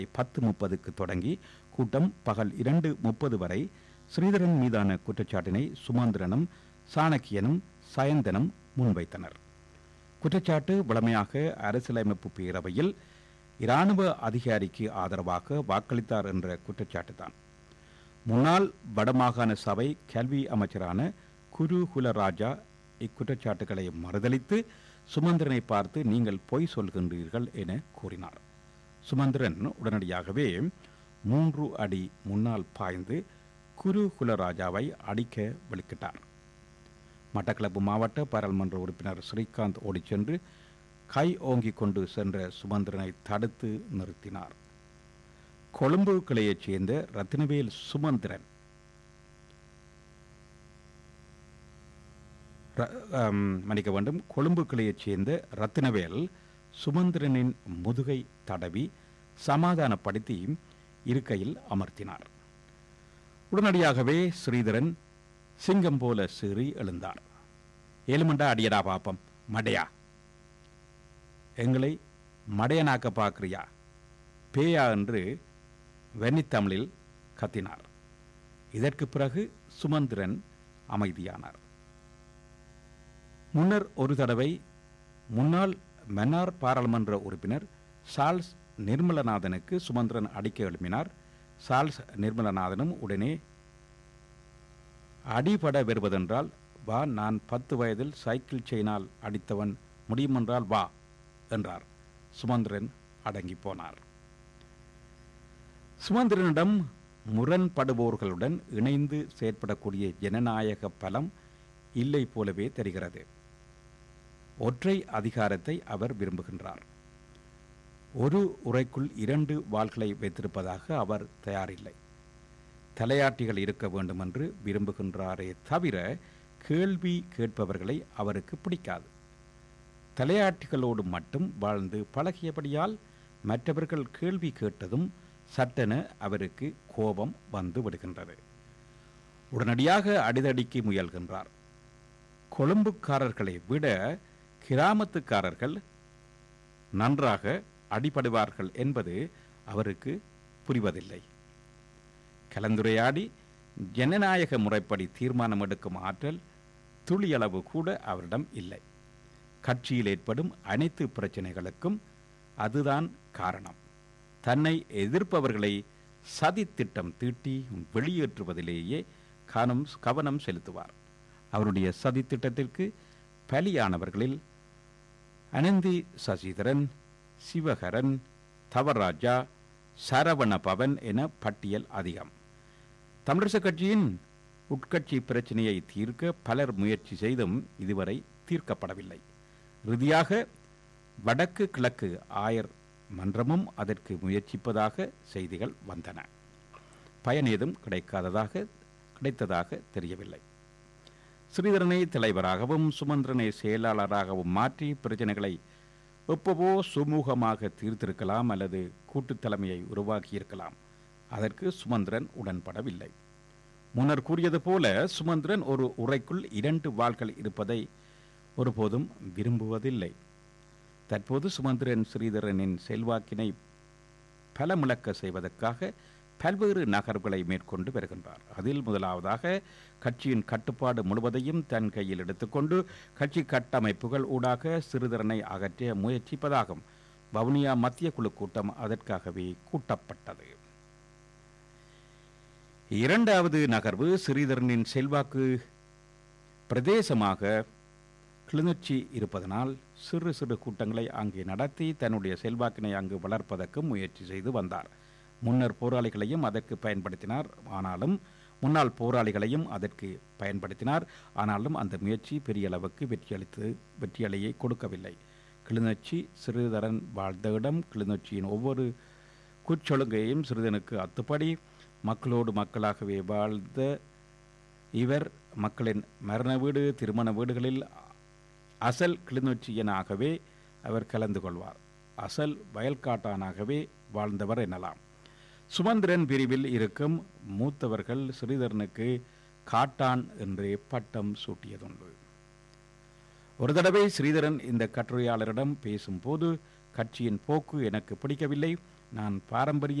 பத்து முப்பதுக்கு தொடங்கி கூட்டம் பகல் இரண்டு முப்பது வரை ஸ்ரீதரன் மீதான குற்றச்சாட்டினை சுமந்திரனும் சாணக்கியனும் சயந்தனும் முன்வைத்தனர் குற்றச்சாட்டு வழமையாக அரசியலமைப்பு பேரவையில் இராணுவ அதிகாரிக்கு ஆதரவாக வாக்களித்தார் என்ற குற்றச்சாட்டுதான் முன்னாள் வடமாகாண சபை கல்வி அமைச்சரான குரு குலராஜா இக்குற்றச்சாட்டுகளை மறுதலித்து சுமந்திரனை பார்த்து நீங்கள் பொய் சொல்கின்றீர்கள் என கூறினார் சுமந்திரன் உடனடியாகவே மூன்று அடி முன்னால் பாய்ந்து குரு குலராஜாவை அடிக்க வெளிக்கிட்டார் மட்டக்களப்பு மாவட்ட பாராளுமன்ற உறுப்பினர் ஸ்ரீகாந்த் ஓடிச் சென்று கை ஓங்கிக் கொண்டு சென்ற சுமந்திரனை தடுத்து நிறுத்தினார் கொழும்பு கிளையைச் சேர்ந்த ரத்தினவேல் சுமந்திரன் ர- ஆம், மன்னிக்க வேண்டும் கொழும்பு கிளையைச் சேர்ந்த ரத்தினவேல் சுமந்திரனின் முதுகை தடவி சமாதானப்படுத்தி இருக்கையில் அமர்த்தினார் உடனடியாகவே ஸ்ரீதரன் சிங்கம் போல சீறி எழுந்தார் ஏழுமண்டா அடியடா பாப்பம் மடையா எங்களை மடையனாக்க பார்க்கிறியா பேயா என்று வெண்ணித்தமிழில் கத்தினார் இதற்கு பிறகு சுமந்திரன் அமைதியானார் முன்னர் ஒரு தடவை முன்னாள் மன்னார் பாராளுமன்ற உறுப்பினர் சார்ல்ஸ் நிர்மலநாதனுக்கு சுமந்திரன் அடிக்க எழுப்பினார் சார்ல்ஸ் நிர்மலநாதனும் உடனே அடிபட வருவதென்றால் வா நான் பத்து வயதில் சைக்கிள் செயினால் அடித்தவன் முடியுமென்றால் வா என்றார் சுமந்திரன் அடங்கி போனார் சுமந்திரனிடம் முரண்படுபவர்களுடன் இணைந்து செயற்படக்கூடிய ஜனநாயக பலம் இல்லை போலவே தெரிகிறது ஒற்றை அதிகாரத்தை அவர் விரும்புகின்றார் ஒரு உரைக்குள் இரண்டு வாள்களை வைத்திருப்பதாக அவர் தயாரில்லை தலையாட்டிகள் இருக்க வேண்டும் என்று விரும்புகின்றாரே தவிர கேள்வி கேட்பவர்களை அவருக்கு பிடிக்காது தலையாட்டிகளோடு மட்டும் வாழ்ந்து பழகியபடியால் மற்றவர்கள் கேள்வி கேட்டதும் சட்டென அவருக்கு கோபம் வந்து விடுகின்றது உடனடியாக அடிதடிக்கு முயல்கின்றார் கொழும்புக்காரர்களை விட கிராமத்துக்காரர்கள் நன்றாக அடிபடுவார்கள் என்பது அவருக்கு புரிவதில்லை கலந்துரையாடி ஜனநாயக முறைப்படி தீர்மானம் எடுக்கும் ஆற்றல் துளியளவு கூட அவரிடம் இல்லை கட்சியில் ஏற்படும் அனைத்து பிரச்சனைகளுக்கும் அதுதான் காரணம் தன்னை எதிர்ப்பவர்களை சதித்திட்டம் தீட்டி வெளியேற்றுவதிலேயே கனம் கவனம் செலுத்துவார் அவருடைய சதித்திட்டத்திற்கு பலியானவர்களில் அனந்தி சசிதரன் சிவகரன் தவராஜா சரவண பவன் என பட்டியல் அதிகம் தமிழரசுக் கட்சியின் உட்கட்சி பிரச்சனையை தீர்க்க பலர் முயற்சி செய்தும் இதுவரை தீர்க்கப்படவில்லை இறுதியாக வடக்கு கிழக்கு ஆயர் மன்றமும் அதற்கு முயற்சிப்பதாக செய்திகள் வந்தன பயன் ஏதும் கிடைக்காததாக கிடைத்ததாக தெரியவில்லை ஸ்ரீதரனை தலைவராகவும் சுமந்திரனை செயலாளராகவும் மாற்றி பிரச்சனைகளை எப்பவோ சுமூகமாக தீர்த்திருக்கலாம் அல்லது கூட்டுத் தலைமையை உருவாக்கியிருக்கலாம் அதற்கு சுமந்திரன் உடன்படவில்லை முன்னர் கூறியது போல சுமந்திரன் ஒரு உரைக்குள் இரண்டு வாள்கள் இருப்பதை ஒருபோதும் விரும்புவதில்லை தற்போது சுமந்திரன் ஸ்ரீதரனின் செல்வாக்கினை பலமிழக்க செய்வதற்காக பல்வேறு நகர்வுகளை மேற்கொண்டு வருகின்றார் அதில் முதலாவதாக கட்சியின் கட்டுப்பாடு முழுவதையும் தன் கையில் எடுத்துக்கொண்டு கட்சி கட்டமைப்புகள் ஊடாக சிறுதரனை அகற்ற முயற்சிப்பதாகும் வவுனியா மத்திய குழு கூட்டம் அதற்காகவே கூட்டப்பட்டது இரண்டாவது நகர்வு ஸ்ரீதரனின் செல்வாக்கு பிரதேசமாக கிளிநொச்சி இருப்பதனால் சிறு சிறு கூட்டங்களை அங்கே நடத்தி தன்னுடைய செல்வாக்கினை அங்கு வளர்ப்பதற்கு முயற்சி செய்து வந்தார் முன்னர் போராளிகளையும் அதற்கு பயன்படுத்தினார் ஆனாலும் முன்னாள் போராளிகளையும் அதற்கு பயன்படுத்தினார் ஆனாலும் அந்த முயற்சி பெரிய அளவுக்கு வெற்றியளித்து வெற்றியலையை கொடுக்கவில்லை கிளிநொச்சி சிறுதரன் வாழ்ந்த இடம் கிளிநொச்சியின் ஒவ்வொரு குச்சொழுங்கையும் சிறிதனுக்கு அத்துப்படி மக்களோடு மக்களாகவே வாழ்ந்த இவர் மக்களின் மரண வீடு திருமண வீடுகளில் அசல் கிளிநொச்சியனாகவே அவர் கலந்து கொள்வார் அசல் வயல்காட்டானாகவே வாழ்ந்தவர் எனலாம் சுமந்திரன் பிரிவில் இருக்கும் மூத்தவர்கள் ஸ்ரீதரனுக்கு காட்டான் என்றே பட்டம் சூட்டியதுண்டு ஒரு தடவை ஸ்ரீதரன் இந்த கட்டுரையாளரிடம் பேசும்போது கட்சியின் போக்கு எனக்கு பிடிக்கவில்லை நான் பாரம்பரிய